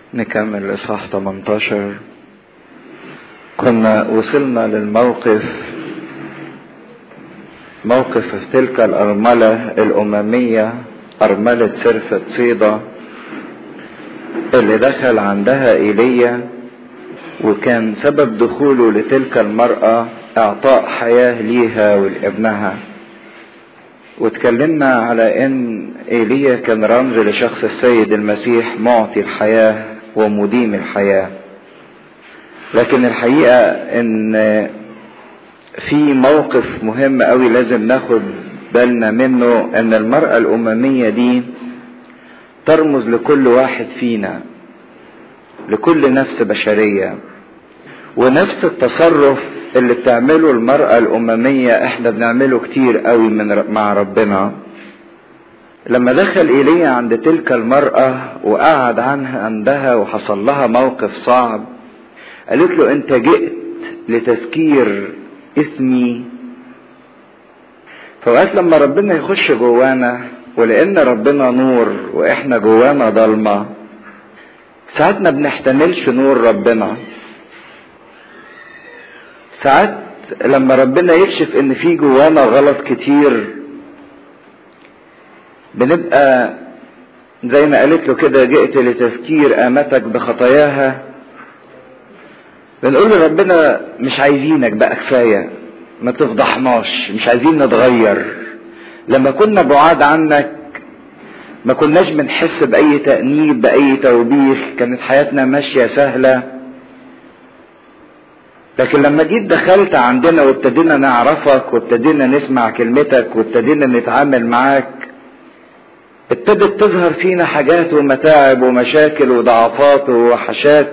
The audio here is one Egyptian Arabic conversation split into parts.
نكمل الإصحاح 18 كنا وصلنا للموقف موقف في تلك الأرملة الأممية أرملة سرفة صيدا اللي دخل عندها إيليا وكان سبب دخوله لتلك المرأة إعطاء حياة ليها ولابنها واتكلمنا على ان ايليا كان رمز لشخص السيد المسيح معطي الحياة ومديم الحياة لكن الحقيقة ان في موقف مهم قوي لازم ناخد بالنا منه ان المرأة الاممية دي ترمز لكل واحد فينا لكل نفس بشرية ونفس التصرف اللي بتعمله المرأة الأممية احنا بنعمله كتير قوي من مع ربنا لما دخل إيليا عند تلك المرأة وقعد عنها عندها وحصل لها موقف صعب قالت له انت جئت لتذكير اسمي فوقت لما ربنا يخش جوانا ولان ربنا نور واحنا جوانا ضلمه ساعات ما بنحتملش نور ربنا ساعات لما ربنا يكشف ان في جوانا غلط كتير بنبقى زي ما قالت له كده جئت لتذكير امتك بخطاياها بنقول لربنا مش عايزينك بقى كفايه ما تفضحناش مش عايزين نتغير لما كنا بعاد عنك ما كناش بنحس باي تانيب باي توبيخ كانت حياتنا ماشيه سهله لكن لما جيت دخلت عندنا وابتدينا نعرفك وابتدينا نسمع كلمتك وابتدينا نتعامل معاك ابتدت تظهر فينا حاجات ومتاعب ومشاكل وضعفات ووحشات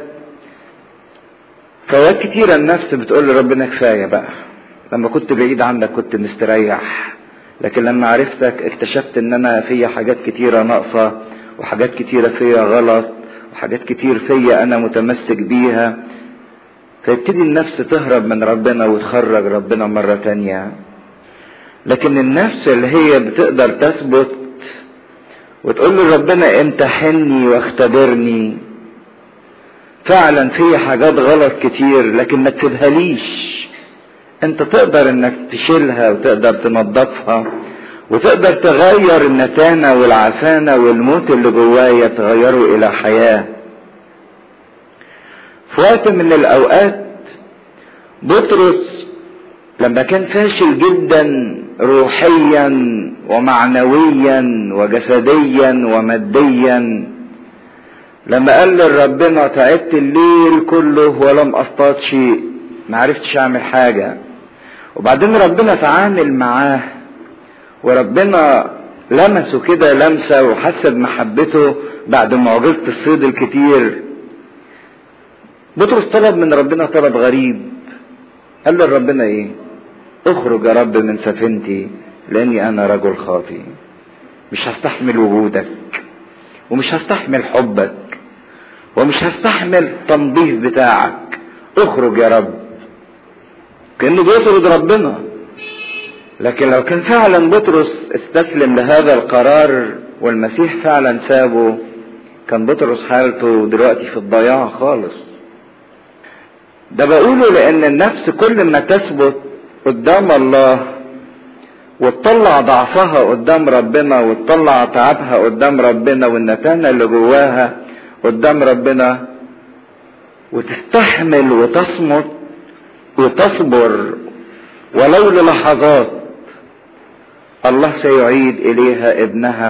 فوقت كتيرة النفس بتقول لربنا كفاية بقى لما كنت بعيد عنك كنت مستريح لكن لما عرفتك اكتشفت ان انا فيا حاجات كتيرة ناقصة وحاجات كتيرة فيا غلط وحاجات كتير فيا انا متمسك بيها فيبتدي النفس تهرب من ربنا وتخرج ربنا مرة تانية لكن النفس اللي هي بتقدر تثبت وتقول له ربنا امتحني واختبرني فعلا في حاجات غلط كتير لكن ما تسيبهاليش انت تقدر انك تشيلها وتقدر تنظفها وتقدر تغير النتانة والعفانة والموت اللي جوايا تغيره الى حياه في وقت من الاوقات بطرس لما كان فاشل جدا روحيا ومعنويا وجسديا وماديا لما قال لربنا تعبت الليل كله ولم اصطاد شيء ما عرفتش اعمل حاجة وبعدين ربنا تعامل معاه وربنا لمسه كده لمسة وحس بمحبته بعد معجزة الصيد الكتير بطرس طلب من ربنا طلب غريب قال له ربنا ايه اخرج يا رب من سفينتي لاني انا رجل خاطي مش هستحمل وجودك ومش هستحمل حبك ومش هستحمل التنظيف بتاعك اخرج يا رب كانه بيطرد ربنا لكن لو كان فعلا بطرس استسلم لهذا القرار والمسيح فعلا سابه كان بطرس حالته دلوقتي في الضياع خالص ده بقوله لان النفس كل ما تثبت قدام الله وتطلع ضعفها قدام ربنا وتطلع تعبها قدام ربنا والنتانة اللي جواها قدام ربنا وتستحمل وتصمت وتصبر ولو للحظات الله سيعيد اليها ابنها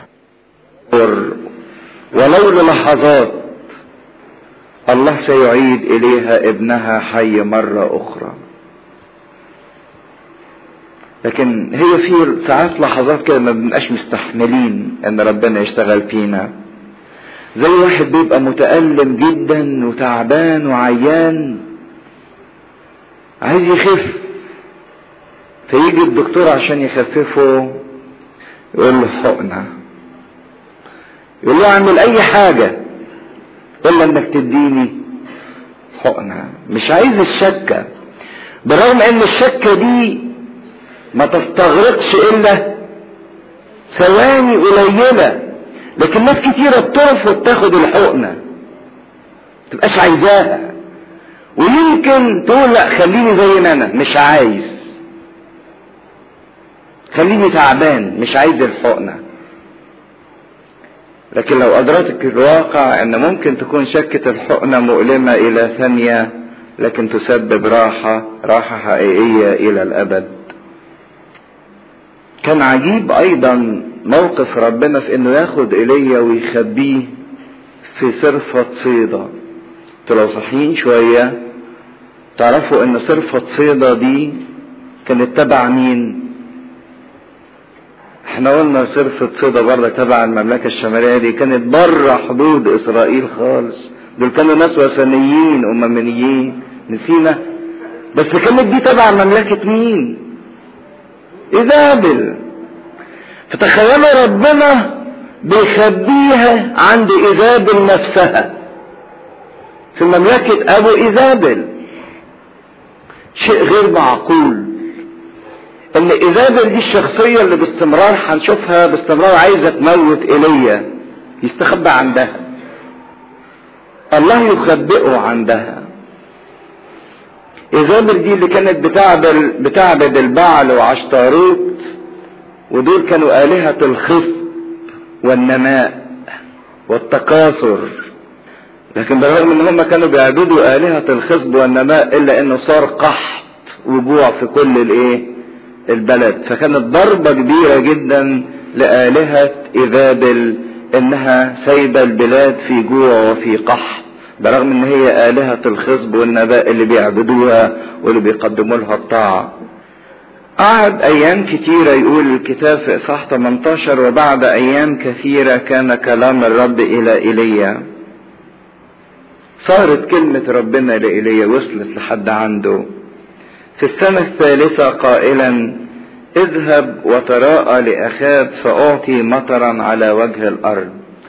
ولو للحظات الله سيعيد اليها ابنها حي مرة اخرى لكن هي في ساعات لحظات كده ما بنبقاش مستحملين ان ربنا يشتغل فينا زي واحد بيبقى متألم جدا وتعبان وعيان عايز يخف فيجي الدكتور عشان يخففه يقول له حقنة يقول له اعمل اي حاجة الا انك تديني حقنة مش عايز الشكة برغم ان الشكة دي ما تستغرقش الا ثواني قليلة لكن ناس كتيرة بترفض تاخد الحقنة تبقاش عايزاها ويمكن تقول لا خليني زي ما انا مش عايز خليني تعبان مش عايز الحقنة لكن لو أدركت الواقع أن ممكن تكون شكة الحقنة مؤلمة إلى ثانية لكن تسبب راحة راحة حقيقية إلى الأبد كان عجيب أيضا موقف ربنا في أنه ياخد إيليا ويخبيه في صرفة صيدة لو صحيين شوية تعرفوا أن صرفة صيدة دي كانت تبع مين؟ احنا قلنا صرفة صيدا برضه تبع المملكة الشمالية دي كانت بره حدود اسرائيل خالص دول كانوا ناس وثنيين امميين نسينا بس كانت دي تبع مملكة مين ايزابل فتخيلوا ربنا بيخبيها عند ايزابل نفسها في مملكة ابو ايزابل شيء غير معقول ان ايزابل دي الشخصيه اللي باستمرار هنشوفها باستمرار عايزه تموت ايليا يستخبى عندها الله يخبئه عندها ايزابل دي اللي كانت بتعبد بتعبد البعل وعشتاروت ودول كانوا آلهة الخصب والنماء والتكاثر لكن بالرغم ان هم كانوا بيعبدوا آلهة الخصب والنماء الا انه صار قحط وجوع في كل الايه البلد فكانت ضربة كبيرة جدا لآلهة إيذابل إنها سايبة البلاد في جوع وفي قحط برغم إن هي آلهة الخصب والنباء اللي بيعبدوها واللي بيقدموا لها الطاعة. قعد أيام كتيرة يقول الكتاب في إصحاح 18 وبعد أيام كثيرة كان كلام الرب إلى إيليا. صارت كلمة ربنا لإيليا وصلت لحد عنده. في السنة الثالثة قائلا اذهب وتراءى لأخاب فأعطي مطرا على وجه الأرض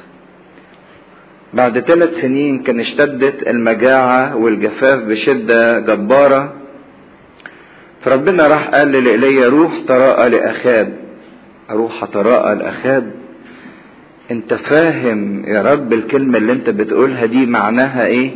بعد ثلاث سنين كان اشتدت المجاعة والجفاف بشدة جبارة فربنا راح قال لإيليا روح تراءى لأخاب أروح أتراءى لأخاب انت فاهم يا رب الكلمة اللي انت بتقولها دي معناها ايه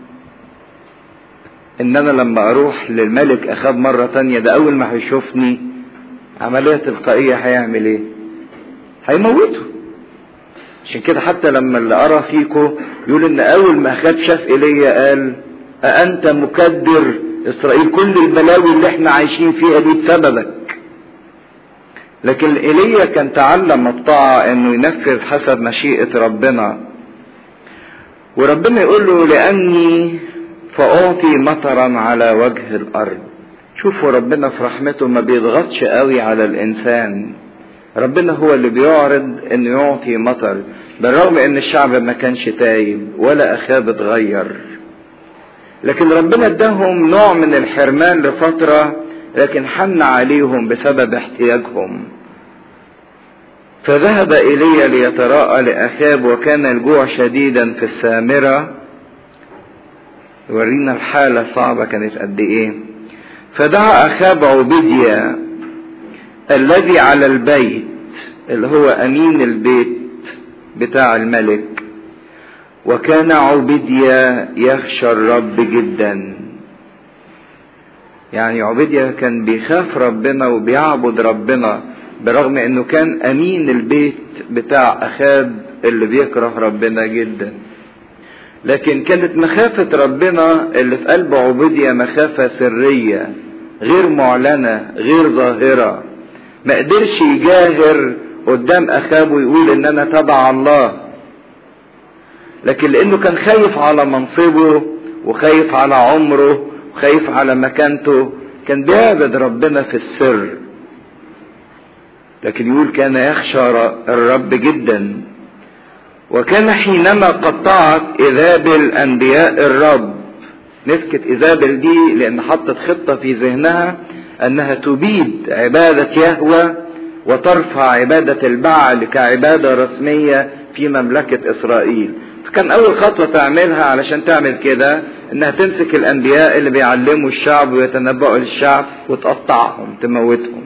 ان انا لما اروح للملك اخاب مرة تانية ده اول ما هيشوفني عملية تلقائية هيعمل ايه هيموته عشان كده حتى لما اللي ارى فيكو يقول ان اول ما اخاب شاف ايليا قال أأنت مكدر اسرائيل كل البلاوي اللي احنا عايشين فيها دي بسببك لكن ايليا كان تعلم الطاعة انه ينفذ حسب مشيئة ربنا وربنا يقول له لاني فأعطي مطرا على وجه الأرض شوفوا ربنا في رحمته ما بيضغطش قوي على الإنسان ربنا هو اللي بيعرض انه يعطي مطر بالرغم ان الشعب ما كانش تايب ولا اخاب اتغير لكن ربنا اداهم نوع من الحرمان لفترة لكن حن عليهم بسبب احتياجهم فذهب ايليا ليتراءى لاخاب وكان الجوع شديدا في السامره يورينا الحالة صعبة كانت قد ايه فدعا اخاب عبيديا الذي على البيت اللي هو امين البيت بتاع الملك وكان عبيديا يخشى الرب جدا يعني عبيديا كان بيخاف ربنا وبيعبد ربنا برغم انه كان امين البيت بتاع اخاب اللي بيكره ربنا جدا لكن كانت مخافة ربنا اللي في قلب عبودية مخافة سرية غير معلنة غير ظاهرة ما قدرش يجاهر قدام أخابه يقول إن أنا تبع الله لكن لأنه كان خايف على منصبه وخايف على عمره وخايف على مكانته كان بيعبد ربنا في السر لكن يقول كان يخشى الرب جدا وكان حينما قطعت إذابل أنبياء الرب نسكت إذابل دي لأن حطت خطة في ذهنها أنها تبيد عبادة يهوى وترفع عبادة البعل كعبادة رسمية في مملكة إسرائيل فكان أول خطوة تعملها علشان تعمل كده إنها تمسك الأنبياء اللي بيعلموا الشعب ويتنبؤوا للشعب وتقطعهم تموتهم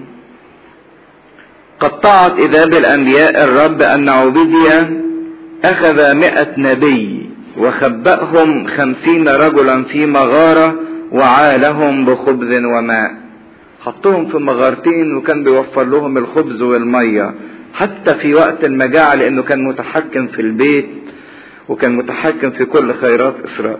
قطعت إذابل أنبياء الرب أن عبيديا أخذ مئة نبي وخبأهم خمسين رجلا في مغارة وعالهم بخبز وماء حطهم في مغارتين وكان بيوفر لهم الخبز والمية حتى في وقت المجاعة لأنه كان متحكم في البيت وكان متحكم في كل خيرات إسرائيل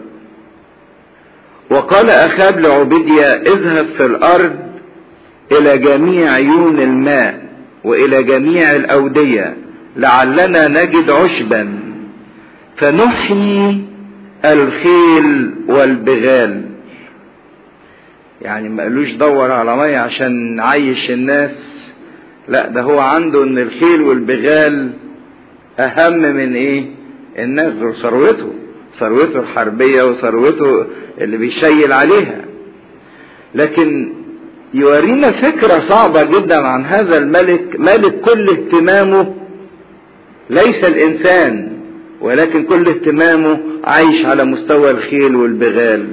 وقال أخاب لعبيديا اذهب في الأرض إلى جميع عيون الماء وإلى جميع الأودية لعلنا نجد عشبا فنحيي الخيل والبغال يعني ما قالوش دور على مية عشان نعيش الناس لا ده هو عنده ان الخيل والبغال اهم من ايه الناس دول ثروته ثروته الحربية وثروته اللي بيشيل عليها لكن يورينا فكرة صعبة جدا عن هذا الملك ملك كل اهتمامه ليس الانسان ولكن كل اهتمامه عايش على مستوى الخيل والبغال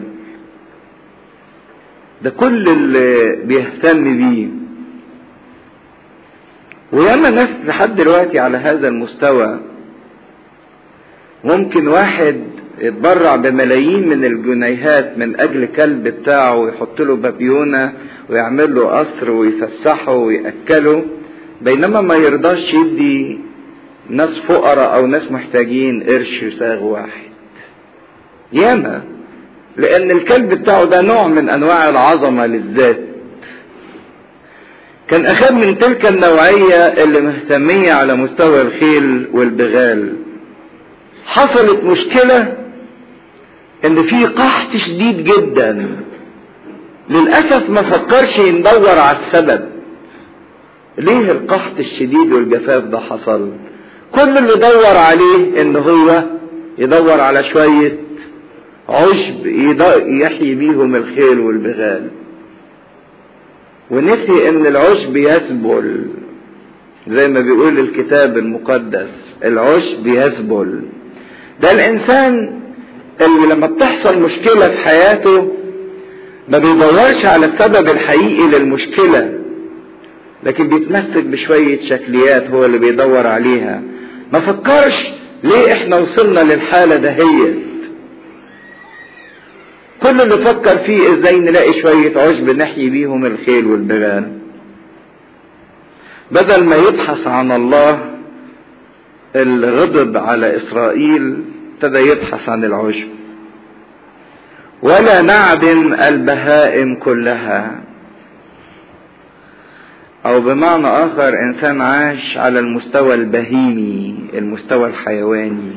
ده كل اللي بيهتم بيه وياما ناس لحد دلوقتي على هذا المستوى ممكن واحد يتبرع بملايين من الجنيهات من اجل كلب بتاعه ويحط له بابيونه ويعمل له قصر ويفسحه وياكله بينما ما يرضاش يدي ناس فقراء او ناس محتاجين قرش ساغ واحد ياما لان الكلب بتاعه ده نوع من انواع العظمه للذات كان اخاب من تلك النوعيه اللي مهتميه على مستوى الخيل والبغال حصلت مشكله ان في قحط شديد جدا للاسف ما فكرش يدور على السبب ليه القحط الشديد والجفاف ده حصل كل اللي دور عليه ان هو يدور على شوية عشب يحيي بيهم الخيل والبغال ونسي ان العشب يسبل زي ما بيقول الكتاب المقدس العشب يسبل ده الانسان اللي لما بتحصل مشكلة في حياته ما بيدورش على السبب الحقيقي للمشكلة لكن بيتمسك بشوية شكليات هو اللي بيدور عليها ما فكرش ليه احنا وصلنا للحالة دهيت كل اللي فكر فيه ازاي نلاقي شوية عشب نحيي بيهم الخيل والبغال بدل ما يبحث عن الله اللي غضب على اسرائيل ابتدى يبحث عن العشب ولا نعدم البهائم كلها او بمعنى اخر انسان عاش على المستوى البهيمي المستوى الحيواني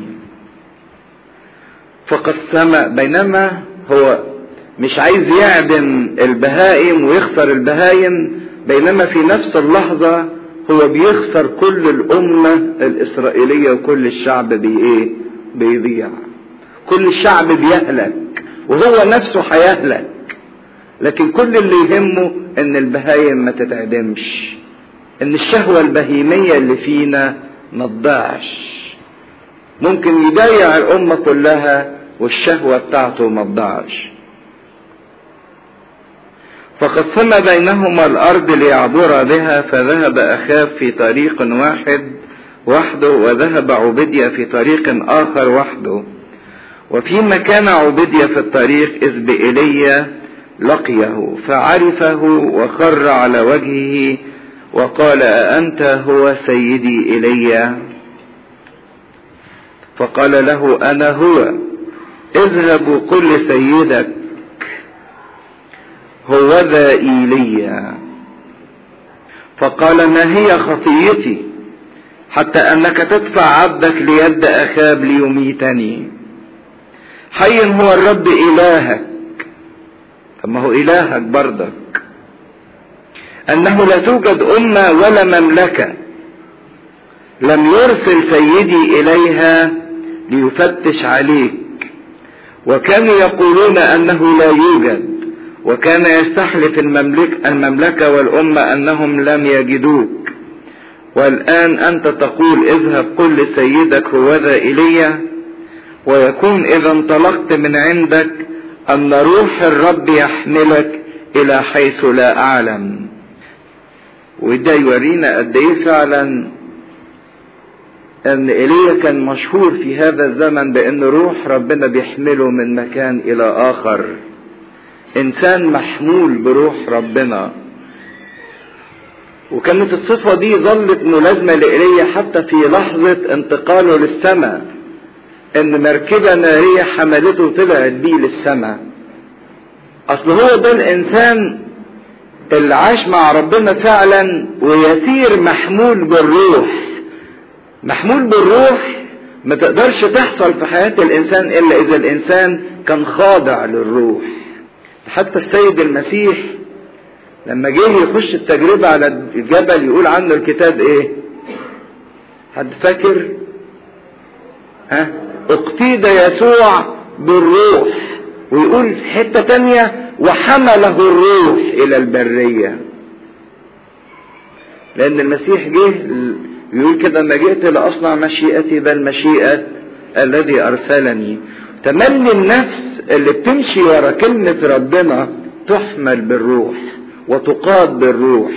فقد سمع بينما هو مش عايز يعدم البهائم ويخسر البهايم بينما في نفس اللحظة هو بيخسر كل الأمة الإسرائيلية وكل الشعب بإيه؟ بيضيع. كل الشعب بيهلك وهو نفسه هيهلك. لكن كل اللي يهمه ان البهايم ما تتعدمش ان الشهوة البهيمية اللي فينا ما تضيعش ممكن يضيع الامة كلها والشهوة بتاعته ما تضيعش فقسم بينهما الارض ليعبر بها فذهب اخاب في طريق واحد وحده وذهب عبدية في طريق اخر وحده وفيما كان عبدية في الطريق اذ بإيليا لقيه فعرفه وخر على وجهه وقال أأنت هو سيدي إلي فقال له أنا هو اذهب قل لسيدك هو ذا إيليا فقال ما هي خطيتي حتى أنك تدفع عبدك ليد أخاب ليميتني حي هو الرب إلهك طب ما هو إلهك برضك أنه لا توجد أمة ولا مملكة لم يرسل سيدي إليها ليفتش عليك وكانوا يقولون أنه لا يوجد وكان يستحلف المملك المملكة والأمة أنهم لم يجدوك والآن أنت تقول اذهب قل لسيدك هوذا إلي ويكون إذا انطلقت من عندك أن روح الرب يحملك إلى حيث لا أعلم وده يورينا قد إيه فعلا ان ايليا كان مشهور في هذا الزمن بان روح ربنا بيحمله من مكان الى اخر انسان محمول بروح ربنا وكانت الصفة دي ظلت ملازمة لإيليا حتى في لحظة انتقاله للسماء ان مركبة نارية حملته وطلعت بيه للسماء اصل هو ده الانسان اللي عاش مع ربنا فعلا ويسير محمول بالروح محمول بالروح ما تقدرش تحصل في حياة الانسان الا اذا الانسان كان خاضع للروح حتى السيد المسيح لما جه يخش التجربة على الجبل يقول عنه الكتاب ايه حد فاكر ها اقتيد يسوع بالروح ويقول في حتة تانية وحمله الروح الى البرية لان المسيح جه يقول كده ما جئت لاصنع مشيئتي بل مشيئة الذي ارسلني تملي النفس اللي بتمشي ورا كلمة ربنا تحمل بالروح وتقاد بالروح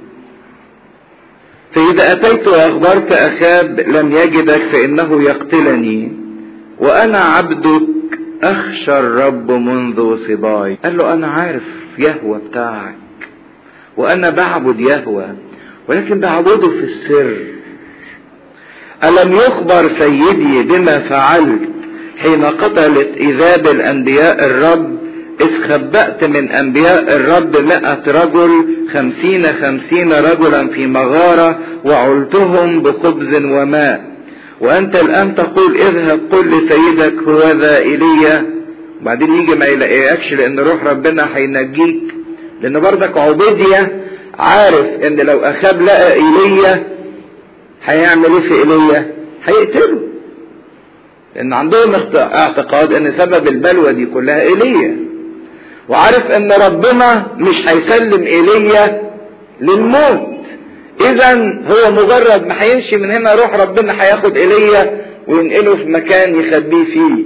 فإذا أتيت وأخبرت أخاب لم يجدك فإنه يقتلني وأنا عبدك أخشى الرب منذ صباي قال له أنا عارف يهوى بتاعك وأنا بعبد يهوى ولكن بعبده في السر ألم يخبر سيدي بما فعلت حين قتلت إيزابل أنبياء الرب إذ خبأت من أنبياء الرب مئة رجل خمسين خمسين رجلا في مغارة وعلتهم بخبز وماء وأنت الآن تقول اذهب قل لسيدك هو ذا إيليا وبعدين يجي ما يلاقيكش لأن روح ربنا هينجيك لأن برضك عبيدية عارف إن لو أخاب لقى إيليا هيعمل إيه في إيليا؟ هيقتله لأن عندهم اعتقاد إن سبب البلوى دي كلها إيليا وعارف ان ربنا مش هيسلم ايليا للموت اذا هو مجرد ما هيمشي من هنا روح ربنا هياخد ايليا وينقله في مكان يخبيه فيه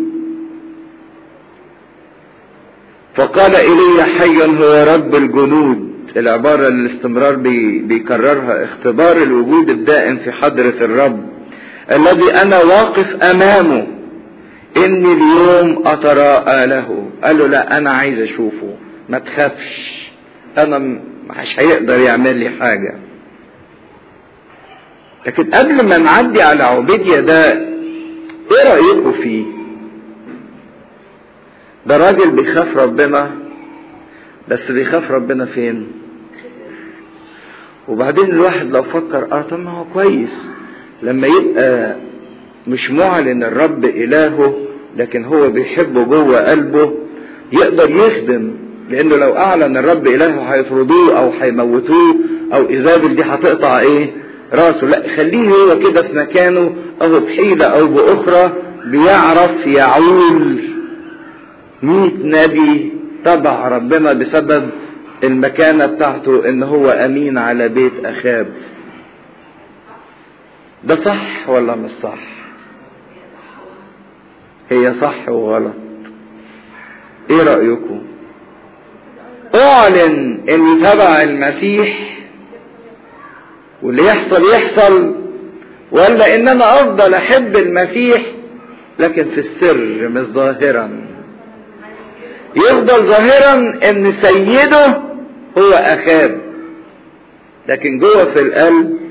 فقال ايليا حيا هو رب الجنود العبارة اللي الاستمرار بي بيكررها اختبار الوجود الدائم في حضرة الرب الذي انا واقف امامه اني اليوم اتراءى له قال له لا انا عايز اشوفه ما تخافش انا مش هيقدر يعمل لي حاجة لكن قبل ما نعدي على عبيديا ده ايه رأيكم فيه ده راجل بيخاف ربنا بس بيخاف ربنا فين وبعدين الواحد لو فكر اه طب ما هو كويس لما يبقى مش معلن الرب إلهه لكن هو بيحبه جوه قلبه يقدر يخدم لأنه لو أعلن الرب إلهه هيطردوه أو هيموتوه أو إيزابل دي هتقطع إيه راسه لا خليه هو كده في مكانه أو بحيلة أو بأخرى بيعرف يعول مئة نبي تبع ربنا بسبب المكانة بتاعته إن هو أمين على بيت أخاب ده صح ولا مش صح هي صح وغلط ايه رأيكم اعلن اني تبع المسيح واللي يحصل يحصل ولا ان انا افضل احب المسيح لكن في السر مش ظاهرا يفضل ظاهرا ان سيده هو اخاب لكن جوه في القلب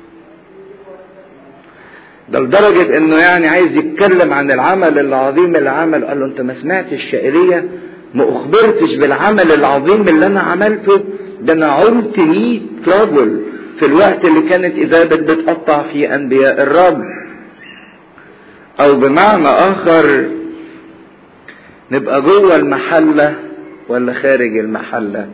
ده لدرجة انه يعني عايز يتكلم عن العمل العظيم اللي عمله قال له انت ما سمعتش الشعرية ما اخبرتش بالعمل العظيم اللي انا عملته ده انا عمت 100 رجل في الوقت اللي كانت ايزابل بتقطع فيه انبياء الرب او بمعنى اخر نبقى جوه المحلة ولا خارج المحلة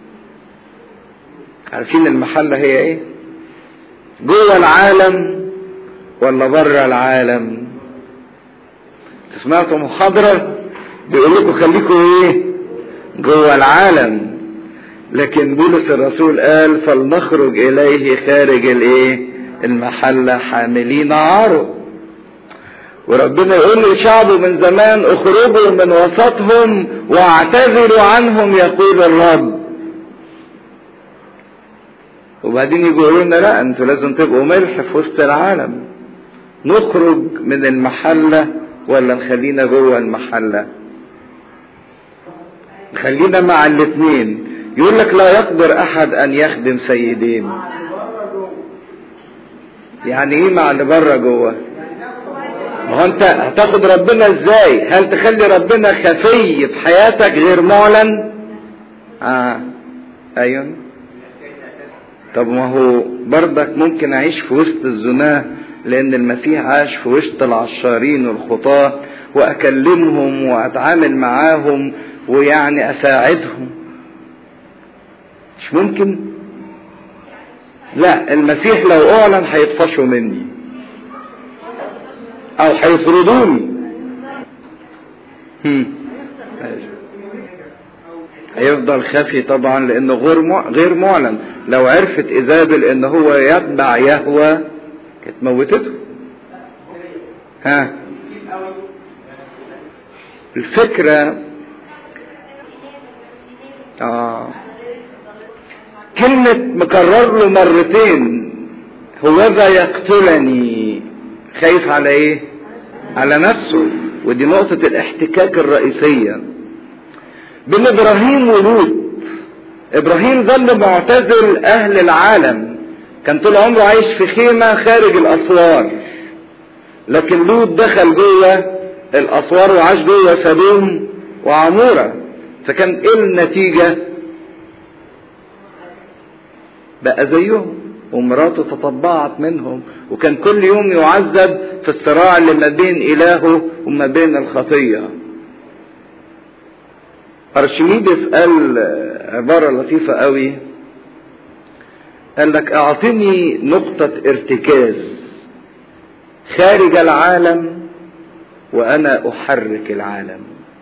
عارفين المحلة هي ايه جوه العالم ولا بره العالم سمعتوا محاضرة بيقول لكم خليكم ايه جوه العالم لكن بولس الرسول قال فلنخرج اليه خارج الايه المحلة حاملين عاره وربنا يقول لشعبه من زمان اخرجوا من وسطهم واعتذروا عنهم يقول الرب وبعدين يقولوا لنا لا انتوا لازم تبقوا ملح في وسط العالم نخرج من المحلة ولا نخلينا جوه المحلة خلينا مع الاثنين يقول لك لا يقدر احد ان يخدم سيدين يعني ايه مع اللي بره جوه ما هو انت هتاخد ربنا ازاي هل تخلي ربنا خفي في حياتك غير معلن اه ايوه طب ما هو برضك ممكن اعيش في وسط الزناه لان المسيح عاش في وسط العشارين والخطاه واكلمهم واتعامل معاهم ويعني اساعدهم مش ممكن لا المسيح لو اعلن هيطفشوا مني او هيطردوني هيفضل خفي طبعا لانه غير غير معلن لو عرفت ايزابل ان هو يتبع يهوى كانت موتته ها الفكرة آه كلمة مكرر له مرتين هوذا يقتلني خايف على ايه على نفسه ودي نقطة الاحتكاك الرئيسية بين ابراهيم ولوط ابراهيم ظل معتزل اهل العالم كان طول عمره عايش في خيمة خارج الاسوار لكن لوط دخل جوه الاسوار وعاش جوه سدوم وعمورة فكان ايه النتيجة بقى زيهم ومراته تطبعت منهم وكان كل يوم يعذب في الصراع اللي ما بين إلهه وما بين الخطية أرشميدس قال عبارة لطيفة قوي قال لك أعطني نقطة ارتكاز خارج العالم وأنا أحرك العالم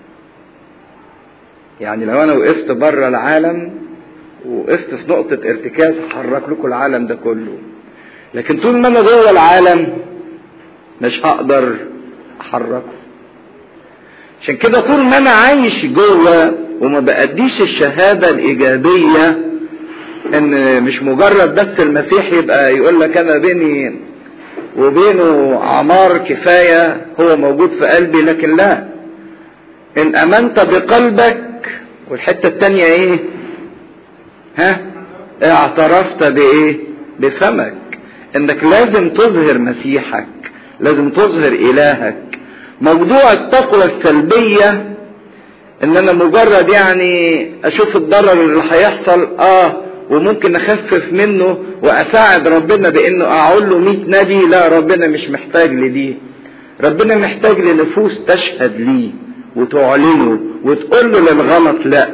يعني لو أنا وقفت بره العالم وقفت في نقطة ارتكاز هحرك لكم العالم ده كله لكن طول ما انا جوه العالم مش هقدر احركه عشان كده طول ما انا عايش جوه وما بأديش الشهادة الإيجابية إن مش مجرد بس المسيح يبقى يقول لك أنا بيني وبينه عمار كفاية هو موجود في قلبي لكن لا إن أمنت بقلبك والحتة التانية إيه؟ ها اعترفت بايه بفمك انك لازم تظهر مسيحك لازم تظهر الهك موضوع التقوى السلبية ان انا مجرد يعني اشوف الضرر اللي هيحصل اه وممكن اخفف منه واساعد ربنا بانه اقول له 100 نبي لا ربنا مش محتاج لدي ربنا محتاج لنفوس تشهد ليه وتعلنه وتقول له للغلط لا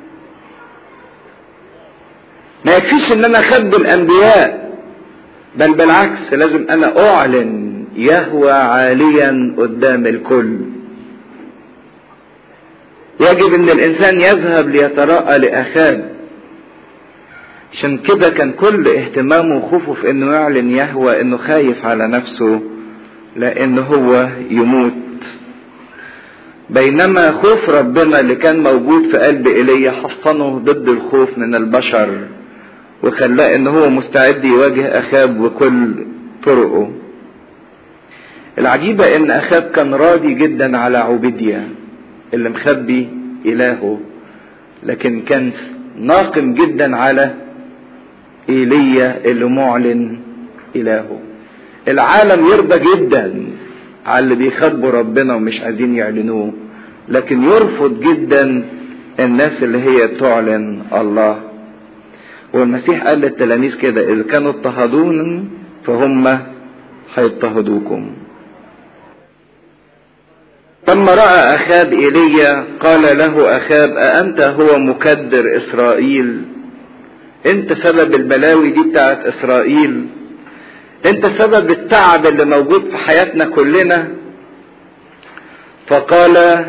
ما يكفيش ان انا اخبي الانبياء بل بالعكس لازم انا اعلن يهوى عاليا قدام الكل يجب ان الانسان يذهب ليتراءى لاخاب عشان كده كان كل اهتمامه وخوفه في انه يعلن يهوى انه خايف على نفسه لان هو يموت بينما خوف ربنا اللي كان موجود في قلب ايليا حصنه ضد الخوف من البشر وخلاه ان هو مستعد يواجه اخاب بكل طرقه العجيبة ان اخاب كان راضي جدا على عبيدية اللي مخبي الهه لكن كان ناقم جدا على ايليا اللي معلن الهه العالم يرضى جدا على اللي بيخبوا ربنا ومش عايزين يعلنوه لكن يرفض جدا الناس اللي هي بتعلن الله والمسيح قال للتلاميذ كده إذا كانوا اضطهدون فهم هيضطهدوكم لما رأى أخاب إيليا قال له أخاب أأنت هو مكدر إسرائيل أنت سبب البلاوي دي بتاعت إسرائيل أنت سبب التعب اللي موجود في حياتنا كلنا فقال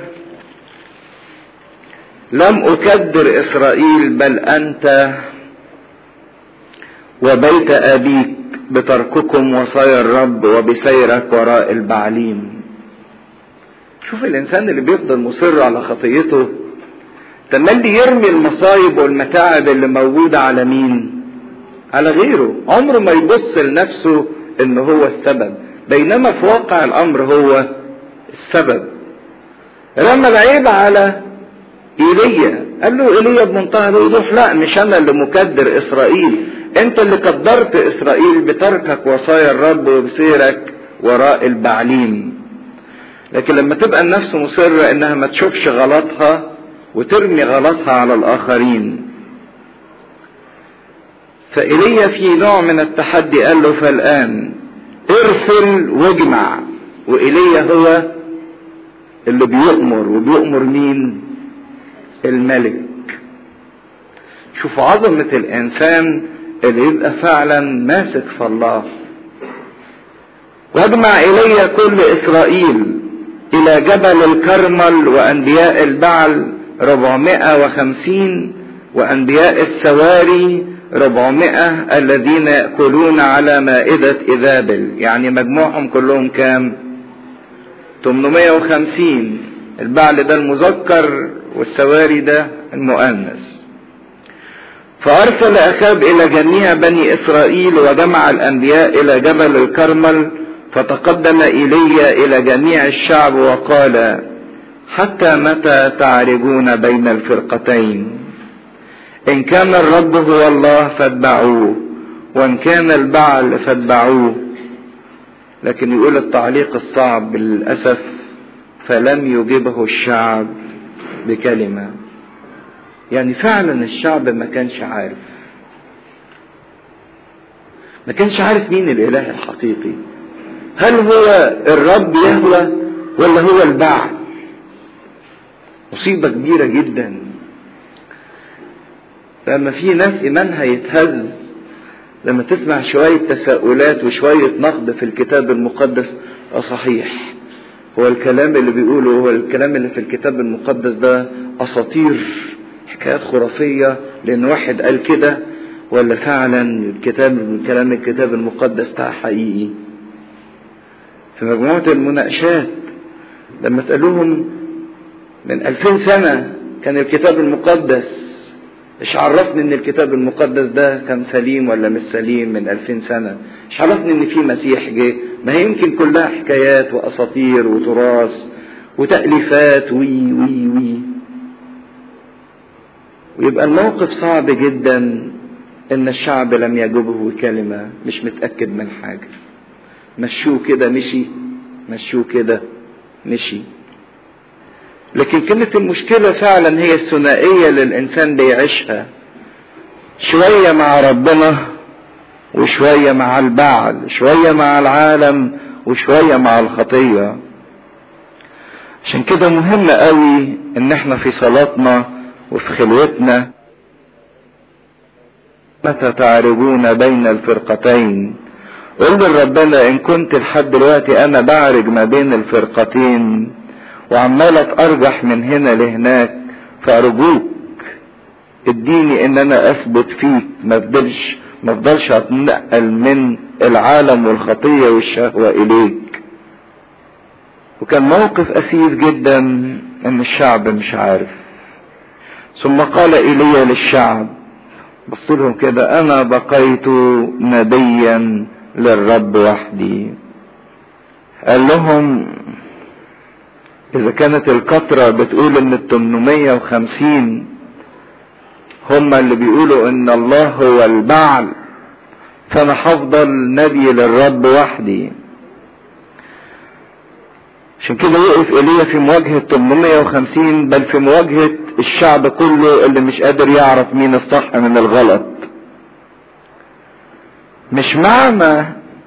لم أكدر إسرائيل بل أنت وبيت أبيك بترككم وصايا الرب وبسيرك وراء البعليم شوف الإنسان اللي بيفضل مصر على خطيته تملي يرمي المصايب والمتاعب اللي موجودة على مين على غيره عمره ما يبص لنفسه ان هو السبب بينما في واقع الامر هو السبب رمى العيب على ايليا قال له ايليا بمنتهى الوضوح لا مش انا اللي مكدر اسرائيل انت اللي قدرت اسرائيل بتركك وصايا الرب وبسيرك وراء البعليم لكن لما تبقى النفس مصرة انها ما تشوفش غلطها وترمي غلطها على الاخرين فإيليا في نوع من التحدي قال له فالآن ارسل واجمع وإيليا هو اللي بيؤمر وبيؤمر مين الملك شوف عظمة الإنسان اللي يبقى فعلا ماسك في الله واجمع إلي كل إسرائيل إلى جبل الكرمل وأنبياء البعل 450 وأنبياء السواري 400 الذين يأكلون على مائدة إذابل يعني مجموعهم كلهم كام 850 البعل ده المذكر والسواري ده المؤنث فأرسل أخاب إلى جميع بني إسرائيل وجمع الأنبياء إلى جبل الكرمل فتقدم إيليا إلى جميع الشعب وقال حتى متى تعرجون بين الفرقتين إن كان الرب هو الله فاتبعوه وإن كان البعل فاتبعوه لكن يقول التعليق الصعب للأسف فلم يجبه الشعب بكلمة يعني فعلا الشعب ما كانش عارف ما كانش عارف مين الإله الحقيقي هل هو الرب يهوى ولا هو البعل مصيبة كبيرة جدا لما في ناس إيمانها يتهز لما تسمع شوية تساؤلات وشوية نقد في الكتاب المقدس اه صحيح هو الكلام اللي بيقوله هو الكلام اللي في الكتاب المقدس ده أساطير حكايات خرافية لأن واحد قال كده ولا فعلا الكتاب كلام الكتاب المقدس بتاع حقيقي في مجموعة المناقشات لما تقالوهم من ألفين سنة كان الكتاب المقدس ايش عرفني ان الكتاب المقدس ده كان سليم ولا مش سليم من ألفين سنة ايش عرفني ان في مسيح جه ما هي يمكن كلها حكايات واساطير وتراث وتأليفات وي وي وي ويبقى الموقف صعب جدا ان الشعب لم يجبه كلمة مش متأكد من حاجة مشوه كده مشي مشوه كده مشي لكن كانت المشكلة فعلا هي الثنائية اللي الإنسان بيعيشها شوية مع ربنا وشوية مع البعل شوية مع العالم وشوية مع الخطية عشان كده مهم قوي ان احنا في صلاتنا وفي خلوتنا متى تعرجون بين الفرقتين قل لربنا ان كنت لحد دلوقتي انا بعرج ما بين الفرقتين وعمال اتارجح من هنا لهناك فارجوك اديني ان انا اثبت فيك ما افضلش ما افضلش اتنقل من العالم والخطيه والشهوه اليك وكان موقف اسيف جدا ان الشعب مش عارف ثم قال ايليا للشعب بص لهم كده انا بقيت نبيا للرب وحدي قال لهم اذا كانت الكترة بتقول ان ال 850 هم اللي بيقولوا ان الله هو البعل فانا هفضل نبي للرب وحدي عشان كده وقف ايليا في مواجهة 850 بل في مواجهة الشعب كله اللي مش قادر يعرف مين الصح من الغلط مش معنى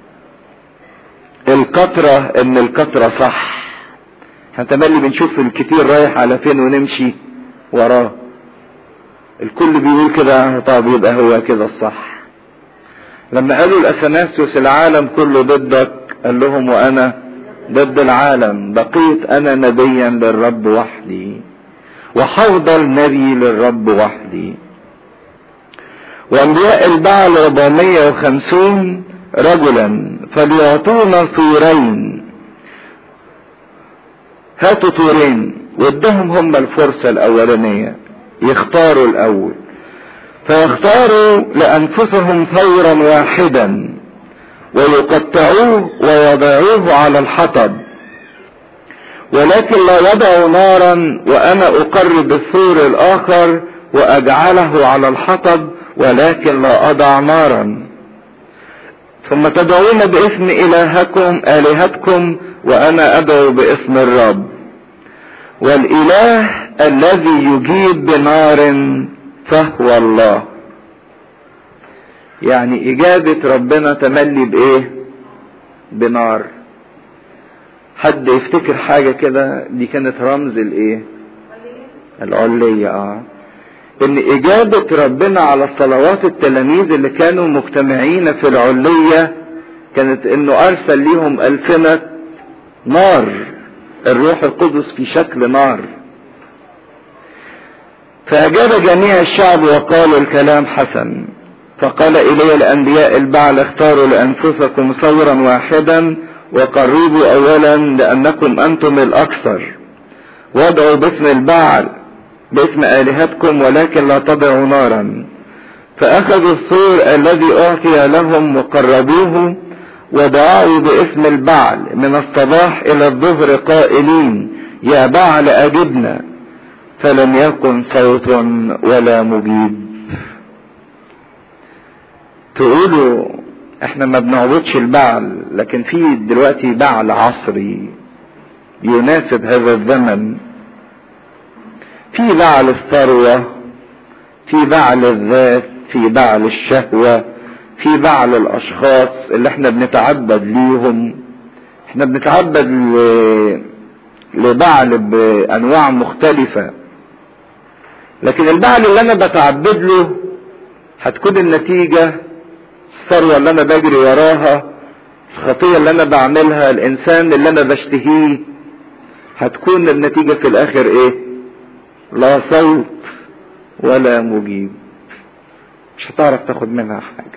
الكترة ان الكترة صح احنا تملي بنشوف الكتير رايح على فين ونمشي وراه الكل بيقول كده طب يبقى هو كده الصح لما قالوا الاثناسيوس العالم كله ضدك قال لهم وانا ضد العالم بقيت انا نبيا للرب وحدي وحفضل نبي للرب وحدي وانبياء البعل 450 رجلا فليعطونا طورين هاتوا طورين وادهم هم الفرصة الاولانية يختاروا الاول فيختاروا لانفسهم ثورا واحدا ويقطعوه ويضعوه على الحطب ولكن لا يضع نارا وانا اقرب الثور الاخر واجعله على الحطب ولكن لا اضع نارا ثم تدعون باسم الهكم الهتكم وانا ادعو باسم الرب والاله الذي يجيب بنار فهو الله يعني اجابة ربنا تملي بايه بنار حد يفتكر حاجة كده دي كانت رمز الايه العلية اه ان اجابة ربنا على صلوات التلاميذ اللي كانوا مجتمعين في العلية كانت انه ارسل ليهم السنة نار الروح القدس في شكل نار فاجاب جميع الشعب وقالوا الكلام حسن فقال الي الانبياء البعل اختاروا لانفسكم ثورا واحدا وقربوا اولا لانكم انتم الاكثر وادعوا باسم البعل باسم الهتكم ولكن لا تضعوا نارا فاخذوا الثور الذي اعطي لهم وقربوه ودعوا باسم البعل من الصباح الى الظهر قائلين يا بعل اجبنا فلم يكن صوت ولا مجيب تقولوا احنا ما بنعبدش البعل لكن في دلوقتي بعل عصري يناسب هذا الزمن في بعل الثروة في بعل الذات في بعل الشهوة في بعل الاشخاص اللي احنا بنتعبد ليهم احنا بنتعبد ل... لبعل بانواع مختلفة لكن البعل اللي انا بتعبد له هتكون النتيجة الثروة اللي انا بجري وراها الخطية اللي انا بعملها الانسان اللي انا بشتهيه هتكون النتيجة في الاخر ايه لا صوت ولا مجيب مش هتعرف تاخد منها حاجة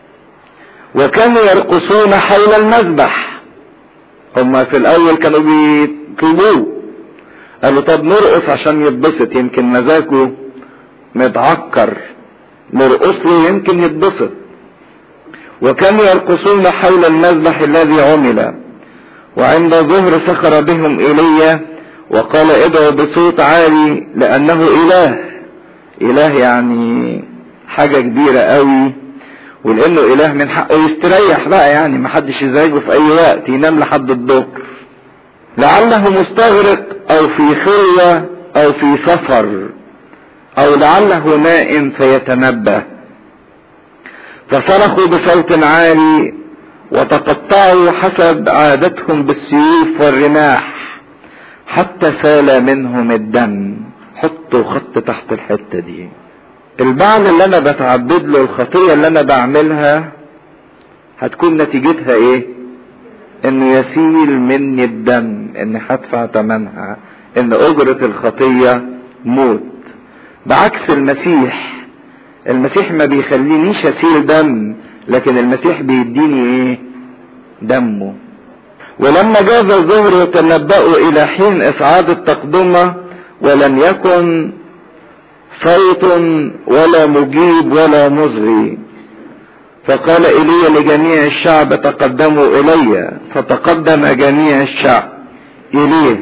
وكانوا يرقصون حول المذبح هما في الاول كانوا بيطلبوه قالوا طب نرقص عشان يتبسط يمكن مزاجه متعكر نرقص له يمكن يتبسط وكانوا يرقصون حول المذبح الذي عمل وعند ظهر سخر بهم ايليا وقال ادعوا بصوت عالي لانه اله اله يعني حاجة كبيرة قوي ولانه اله من حقه يستريح بقى يعني محدش يزعجه في اي وقت ينام لحد الظهر لعله مستغرق او في خلوة او في سفر او لعله نائم فيتنبه فصرخوا بصوت عالي وتقطعوا حسب عادتهم بالسيوف والرماح حتى سال منهم الدم حطوا خط تحت الحتة دي البعل اللي انا بتعبد له الخطية اللي انا بعملها هتكون نتيجتها ايه انه يسيل مني الدم اني هدفع ثمنها ان اجرة الخطية موت بعكس المسيح المسيح ما بيخلينيش اسيل دم لكن المسيح بيديني ايه دمه ولما جاز الظهر تنبأوا الى حين اصعاد التقدمة ولم يكن صوت ولا مجيب ولا مصغي فقال ايليا لجميع الشعب تقدموا الي فتقدم جميع الشعب اليه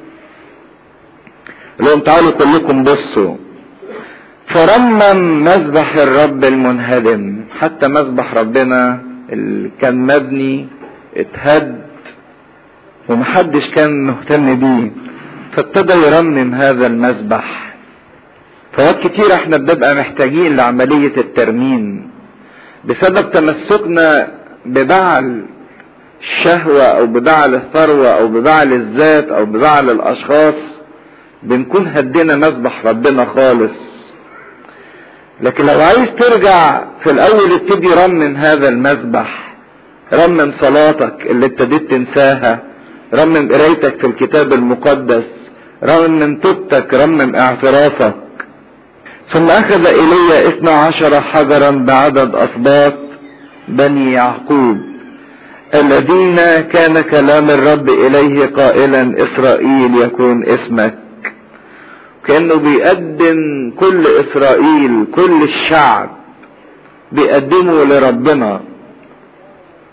لهم تعالوا كلكم بصوا فرمم مذبح الرب المنهدم حتى مذبح ربنا اللي كان مبني اتهد ومحدش كان مهتم بيه فابتدى يرمم هذا المذبح فوقت كتير احنا بنبقى محتاجين لعملية الترميم بسبب تمسكنا ببعل الشهوة او ببعل الثروة او ببعل الذات او ببعل الاشخاص بنكون هدينا مذبح ربنا خالص لكن لو عايز ترجع في الاول ابتدي رمم هذا المذبح رمم صلاتك اللي ابتديت تنساها رمم قرايتك في الكتاب المقدس رمم توبتك رمم اعترافك ثم اخذ ايليا اثنى عشر حجرا بعدد اسباط بني يعقوب الذين كان كلام الرب اليه قائلا اسرائيل يكون اسمك كانه بيقدم كل اسرائيل كل الشعب بيقدموا لربنا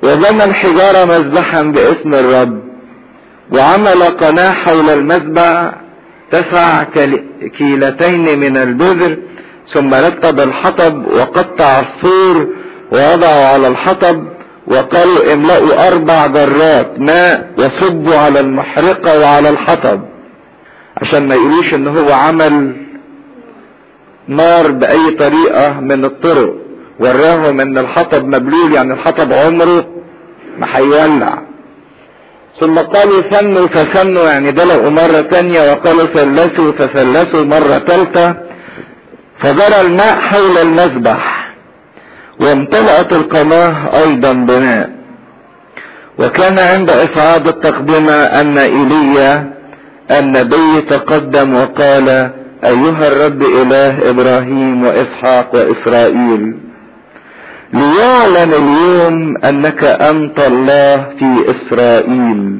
وبنى الحجارة مذبحا باسم الرب وعمل قناة حول المذبح تسع كيلتين من البذر ثم رتب الحطب وقطع الثور ووضعه على الحطب وقالوا املأوا اربع جرات ماء وصبوا على المحرقة وعلى الحطب عشان ما يقولوش ان هو عمل نار باي طريقة من الطرق وراهم ان الحطب مبلول يعني الحطب عمره ما هيولع ثم قالوا ثنوا فثنوا يعني دلقوا مرة تانية وقالوا ثلثوا فثلثوا مرة ثالثة فجرى الماء حول المذبح وامتلأت القناة ايضا بماء وكان عند اصعاد التقدمة ان ايليا النبي تقدم وقال ايها الرب اله ابراهيم واسحاق واسرائيل ليعلن اليوم انك انت الله في اسرائيل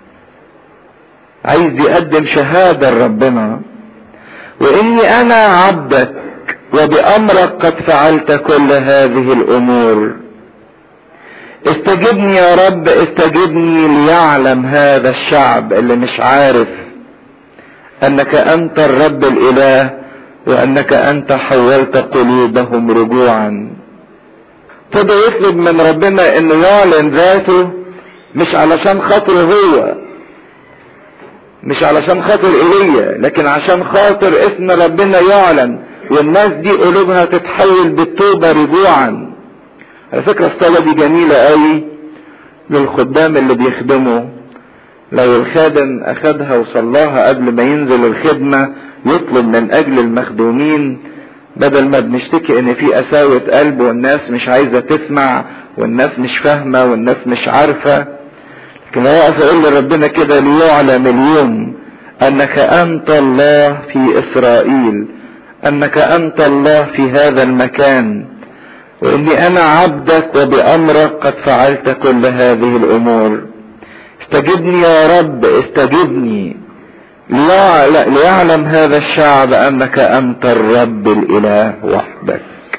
عايز يقدم شهادة لربنا واني انا عبدك وبامرك قد فعلت كل هذه الامور استجبني يا رب استجبني ليعلم هذا الشعب اللي مش عارف انك انت الرب الاله وانك انت حولت قلوبهم رجوعا ابتدى يطلب من ربنا انه يعلن ذاته مش علشان خاطر هو مش علشان خاطر ايليا لكن عشان خاطر اسم ربنا يعلن والناس دي قلوبها تتحول بالتوبه رجوعا على فكره الصلاه دي جميله قوي للخدام اللي بيخدموا لو الخادم اخدها وصلاها قبل ما ينزل الخدمه يطلب من اجل المخدومين بدل ما بنشتكي ان في قساوة قلب والناس مش عايزة تسمع والناس مش فاهمة والناس مش عارفة لكن اقف اقول لربنا كده ليعلم اليوم انك انت الله في اسرائيل انك انت الله في هذا المكان واني انا عبدك وبامرك قد فعلت كل هذه الامور استجبني يا رب استجبني ليعلم هذا الشعب انك انت الرب الاله وحدك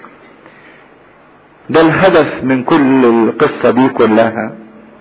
ده الهدف من كل القصة دي كلها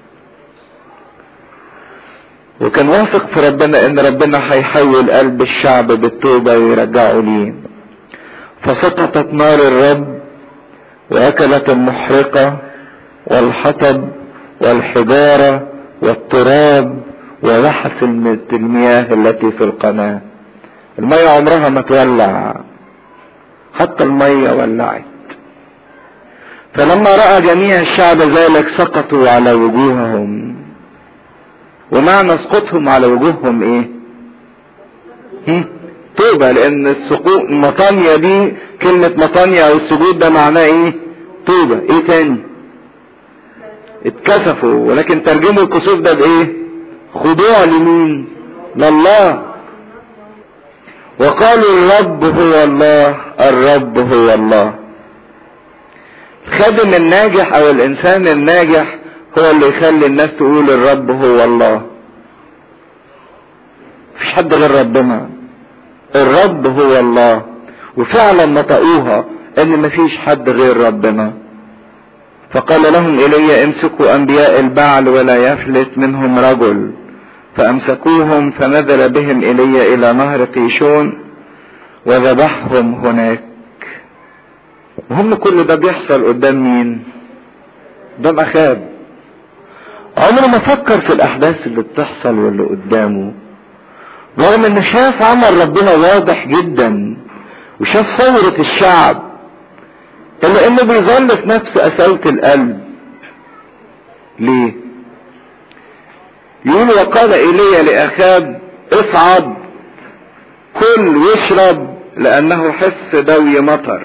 وكان واثق في ربنا ان ربنا هيحول قلب الشعب بالتوبة ويرجعه ليه فسقطت نار الرب واكلت المحرقة والحطب والحجارة والتراب ولحس المياه التي في القناة المية عمرها ما تولع حتى المية ولعت فلما رأى جميع الشعب ذلك سقطوا على وجوههم ومعنى سقوطهم على وجوههم ايه هم؟ توبة لان السقوط مطانية دي كلمة مطانية او السجود ده معناه ايه توبة ايه تاني اتكسفوا ولكن ترجموا الكسوف ده بايه خضوع لمين لله وقالوا الرب هو الله الرب هو الله الخادم الناجح او الانسان الناجح هو اللي يخلي الناس تقول الرب هو الله مفيش حد غير ربنا الرب هو الله وفعلا نطقوها ان مفيش حد غير ربنا فقال لهم ايليا امسكوا انبياء البعل ولا يفلت منهم رجل فامسكوهم فنزل بهم ايليا الى نهر قيشون وذبحهم هناك وهم كل ده بيحصل قدام مين قدام اخاب عمره ما فكر في الاحداث اللي بتحصل واللي قدامه رغم ان شاف عمل ربنا واضح جدا وشاف ثورة الشعب الا انه بيظل في نفس قساوة القلب ليه يقول وقال ايليا لاخاب اصعد كل واشرب لانه حس دوي مطر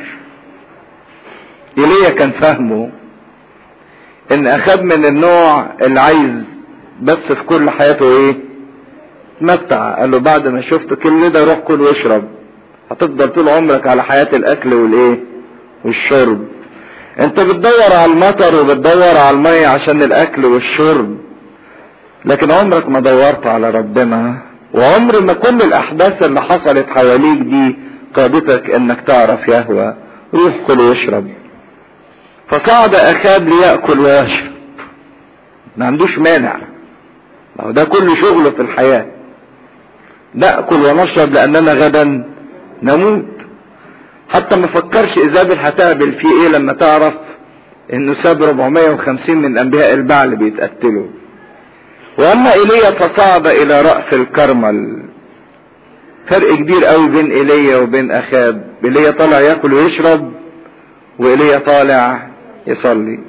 ايليا كان فاهمه ان اخاب من النوع اللي عايز بس في كل حياته ايه تمتع قال له بعد ما شفت كل ده روح كل واشرب هتفضل طول عمرك على حياة الاكل والايه والشرب انت بتدور على المطر وبتدور على المية عشان الاكل والشرب لكن عمرك ما دورت على ربنا وعمر ما كل الاحداث اللي حصلت حواليك دي قادتك انك تعرف يهوى روح كل واشرب فصعد اخاب ليأكل ويشرب ما عندوش مانع ما هو ده كل شغله في الحياة نأكل ونشرب لأننا غدا نموت حتى ما فكرش إيزابل هتقبل فيه إيه لما تعرف إنه ساب 450 من أنبياء البعل بيتقتلوا وأما إيليا فصعد إلى رأس الكرمل فرق كبير قوي بين ايليا وبين اخاب ايليا طالع ياكل ويشرب وايليا طالع يصلي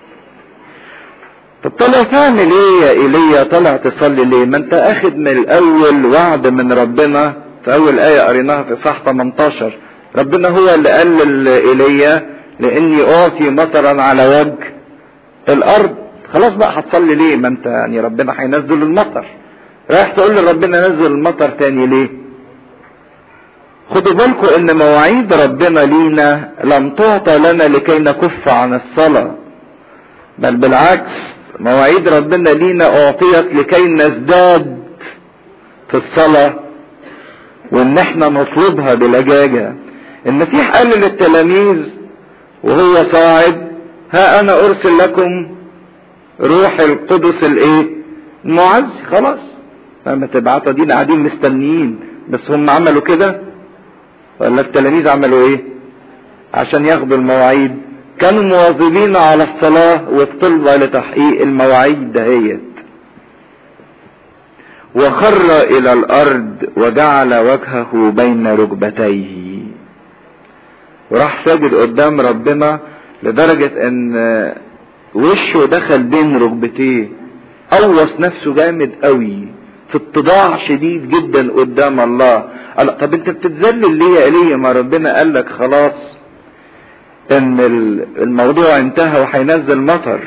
طب طالع تعمل ايه يا ايليا طالع تصلي ليه ما انت اخد من الاول وعد من ربنا في اول ايه قريناها في صح 18 ربنا هو اللي قال لايليا لاني اعطي مطرا على وجه الارض خلاص بقى هتصلي ليه ما انت يعني ربنا هينزل المطر رايح تقول لربنا نزل المطر تاني ليه خدوا بالكم ان مواعيد ربنا لينا لم تعطى لنا لكي نكف عن الصلاة بل بالعكس مواعيد ربنا لينا اعطيت لكي نزداد في الصلاة وان احنا نطلبها بلجاجة المسيح قال للتلاميذ وهو صاعد ها انا ارسل لكم روح القدس الايه المعز خلاص لما تبعتوا دينا قاعدين مستنيين بس هم عملوا كده ولا التلاميذ عملوا ايه عشان ياخدوا المواعيد كانوا مواظبين على الصلاة والطلبة لتحقيق المواعيد دهيت وخر الى الارض وجعل وجهه بين ركبتيه وراح ساجد قدام ربنا لدرجة ان وشه دخل بين ركبتيه قوص نفسه جامد قوي في اتضاع شديد جدا قدام الله قال طب انت بتتذلل ليه يا ايليا ما ربنا قال لك خلاص ان الموضوع انتهى وهينزل مطر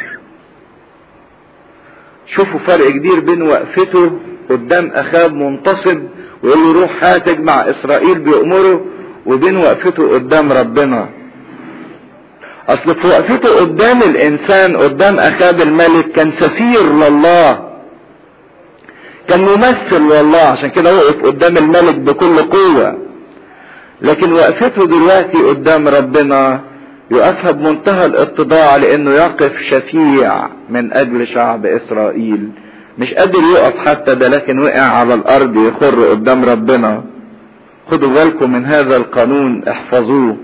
شوفوا فرق كبير بين وقفته قدام اخاب منتصب ويقول له روح هاتج مع اسرائيل بيأمره وبين وقفته قدام ربنا اصل في وقفته قدام الانسان قدام اخاب الملك كان سفير لله كان ممثل والله عشان كده وقف قدام الملك بكل قوة لكن وقفته دلوقتي قدام ربنا يقفها بمنتهى الاتضاع لانه يقف شفيع من اجل شعب اسرائيل مش قادر يقف حتى ده لكن وقع على الارض يخر قدام ربنا خدوا بالكم من هذا القانون احفظوه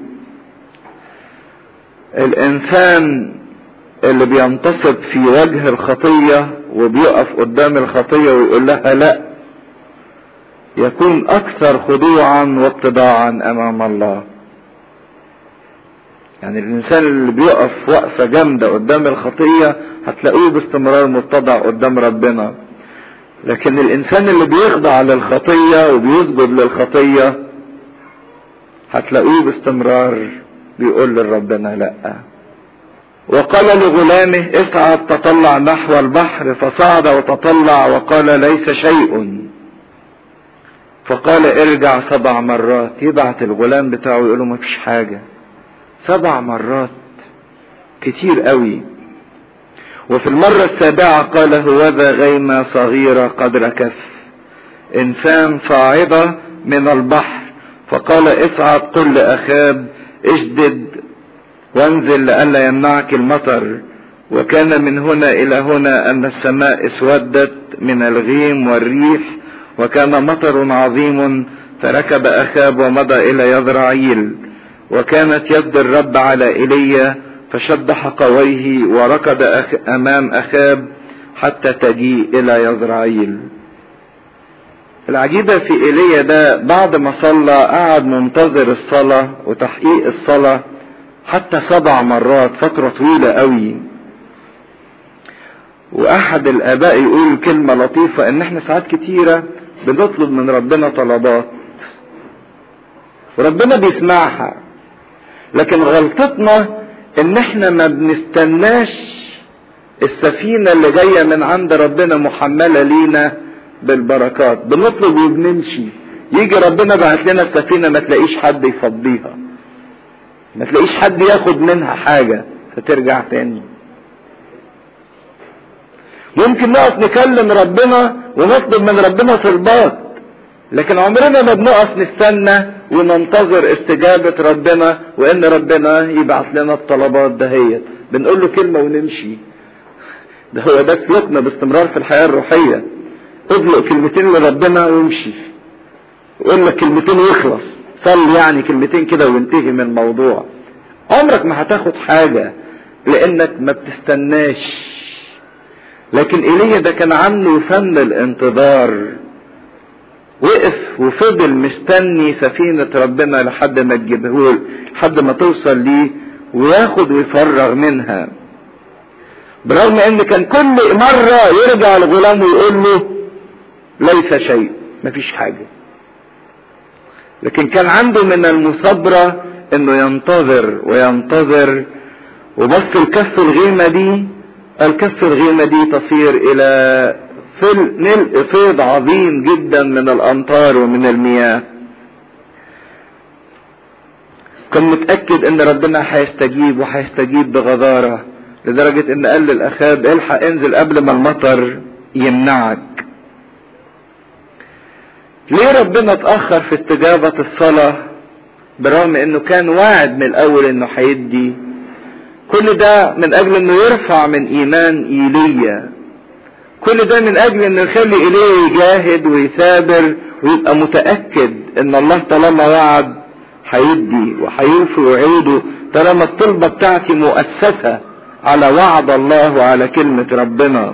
الانسان اللي بينتصب في وجه الخطية وبيقف قدام الخطية ويقول لها لا يكون اكثر خضوعا واتضاعا امام الله يعني الانسان اللي بيقف وقفة جامدة قدام الخطية هتلاقوه باستمرار متضع قدام ربنا لكن الانسان اللي بيخضع للخطية وبيسجد للخطية هتلاقوه باستمرار بيقول لربنا لأ وقال لغلامه اصعد تطلع نحو البحر فصعد وتطلع وقال ليس شيء فقال ارجع سبع مرات يبعت الغلام بتاعه يقول له ما فيش حاجة سبع مرات كتير قوي وفي المرة السابعة قال هوذا غيمة صغيرة قدر كف انسان صاعدة من البحر فقال اصعد قل لأخاب اشدد وانزل لئلا يمنعك المطر وكان من هنا الى هنا ان السماء اسودت من الغيم والريح وكان مطر عظيم فركب اخاب ومضى الى يزرعيل وكانت يد الرب على ايليا فشد حقويه وركض أخ امام اخاب حتى تجيء الى يزرعيل العجيبة في ايليا ده بعد ما صلى قعد منتظر الصلاة وتحقيق الصلاة حتى سبع مرات فترة طويلة قوي واحد الاباء يقول كلمة لطيفة ان احنا ساعات كتيرة بنطلب من ربنا طلبات وربنا بيسمعها لكن غلطتنا ان احنا ما بنستناش السفينة اللي جاية من عند ربنا محملة لينا بالبركات بنطلب وبنمشي يجي ربنا بعت لنا السفينة ما تلاقيش حد يفضيها ما تلاقيش حد ياخد منها حاجة فترجع تاني ممكن نقف نكلم ربنا ونطلب من ربنا طلبات لكن عمرنا ما بنقف نستنى وننتظر استجابة ربنا وان ربنا يبعث لنا الطلبات دهيت بنقول له كلمة ونمشي ده هو ده سلوكنا باستمرار في الحياة الروحية اطلق كلمتين لربنا وامشي وقول لك كلمتين ويخلص صل يعني كلمتين كده وانتهي من الموضوع عمرك ما هتاخد حاجة لانك ما بتستناش لكن ايليا ده كان عنده فن الانتظار وقف وفضل مستني سفينة ربنا لحد ما تجيبه لحد ما توصل ليه وياخد ويفرغ منها برغم ان كان كل مرة يرجع الغلام ويقول له ليس شيء مفيش حاجة لكن كان عنده من المثابرة انه ينتظر وينتظر وبص الكف الغيمة دي الكف الغيمة دي تصير الى ملء فيض عظيم جدا من الامطار ومن المياه كان متأكد ان ربنا هيستجيب وهيستجيب بغزارة لدرجة ان قال للاخاب الحق انزل قبل ما المطر يمنعك ليه ربنا اتأخر في استجابة الصلاة برغم انه كان واعد من الاول انه هيدي كل ده من اجل انه يرفع من ايمان ايليا كل ده من اجل انه يخلي ايليا يجاهد ويثابر ويبقى متأكد ان الله طالما وعد هيدي وهيوفي وعيده طالما الطلبة بتاعتي مؤسسة على وعد الله وعلى كلمة ربنا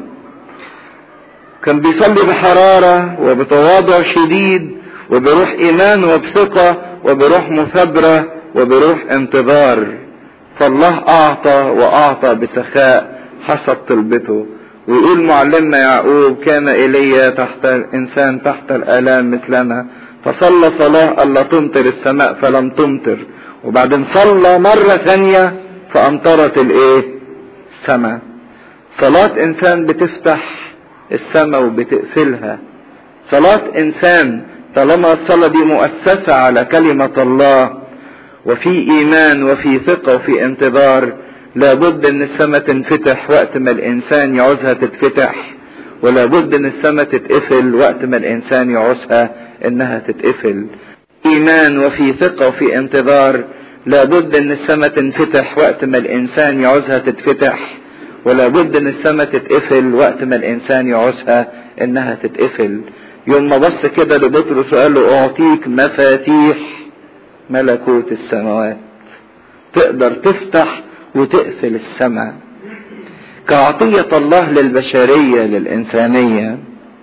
كان بيصلي بحرارة وبتواضع شديد وبروح ايمان وبثقة وبروح مثابرة وبروح انتظار فالله اعطى واعطى بسخاء حسب طلبته ويقول معلمنا يعقوب كان ايليا تحت انسان تحت الالام مثلنا فصلى صلاة الا تمطر السماء فلم تمطر وبعدين صلى مرة ثانية فامطرت الايه السماء صلاة انسان بتفتح السماء وبتقفلها صلاة انسان طالما الصلاة دي مؤسسة على كلمة الله وفي ايمان وفي ثقة وفي انتظار لابد ان السماء تنفتح وقت ما الانسان يعوزها تتفتح ولابد ان السماء تتقفل وقت ما الانسان يعوزها انها تتقفل ايمان وفي ثقة وفي انتظار لابد ان السماء تنفتح وقت ما الانسان يعوزها تتفتح ولابد ان السماء تتقفل وقت ما الانسان يعوزها انها تتقفل يوم ما بص كده لبطرس وقال له اعطيك مفاتيح ملكوت السماوات تقدر تفتح وتقفل السماء كعطية الله للبشرية للإنسانية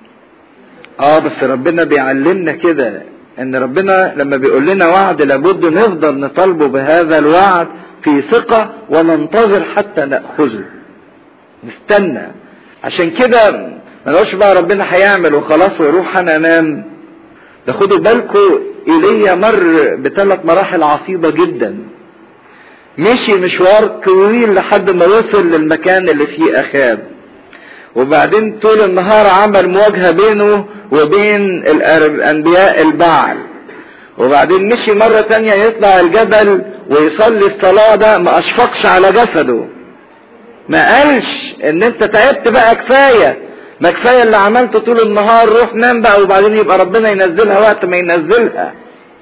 اه بس ربنا بيعلمنا كده ان ربنا لما بيقول لنا وعد لابد نفضل نطالبه بهذا الوعد في ثقة وننتظر حتى نأخذه نستنى عشان كده ما نقولش بقى ربنا هيعمل وخلاص ويروح انا انام ده خدوا بالكم ايليا مر بثلاث مراحل عصيبة جدا مشي مشوار طويل لحد ما وصل للمكان اللي فيه اخاب وبعدين طول النهار عمل مواجهة بينه وبين الانبياء البعل وبعدين مشي مرة تانية يطلع الجبل ويصلي الصلاة ده ما اشفقش على جسده ما قالش ان انت تعبت بقى كفاية ما كفاية اللي عملته طول النهار روح نام بقى وبعدين يبقى ربنا ينزلها وقت ما ينزلها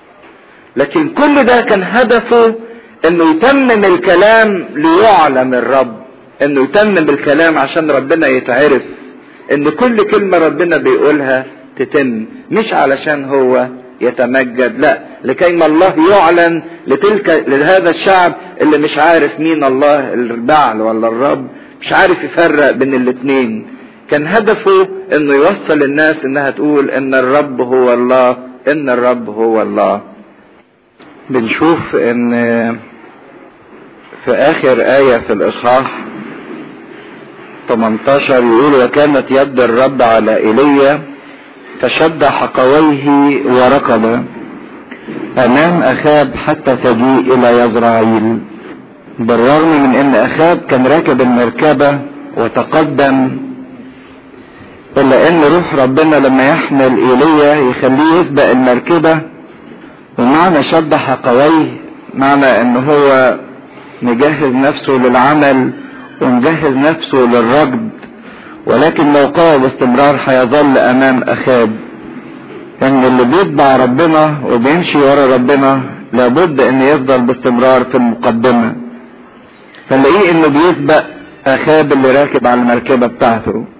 لكن كل ده كان هدفه انه يتمم الكلام ليعلم الرب انه يتمم الكلام عشان ربنا يتعرف ان كل كلمة ربنا بيقولها تتم مش علشان هو يتمجد لا لكي ما الله يعلن لتلك لهذا الشعب اللي مش عارف مين الله البعل ولا الرب مش عارف يفرق بين الاتنين كان هدفه انه يوصل الناس انها تقول ان الرب هو الله ان الرب هو الله بنشوف ان في اخر آية في الاصحاح 18 يقول وكانت يد الرب على ايليا فشد حقويه وركض امام اخاب حتى تجيء الى يزرعيل بالرغم من ان اخاب كان راكب المركبة وتقدم الا ان روح ربنا لما يحمل ايليا يخليه يسبق المركبة ومعنى شد حقويه معنى ان هو مجهز نفسه للعمل ومجهز نفسه للركض ولكن موقعه باستمرار هيظل امام اخاب ان اللي بيتبع ربنا وبيمشي ورا ربنا لابد ان يفضل باستمرار في المقدمة فنلاقيه انه بيسبق اخاب اللي راكب على المركبة بتاعته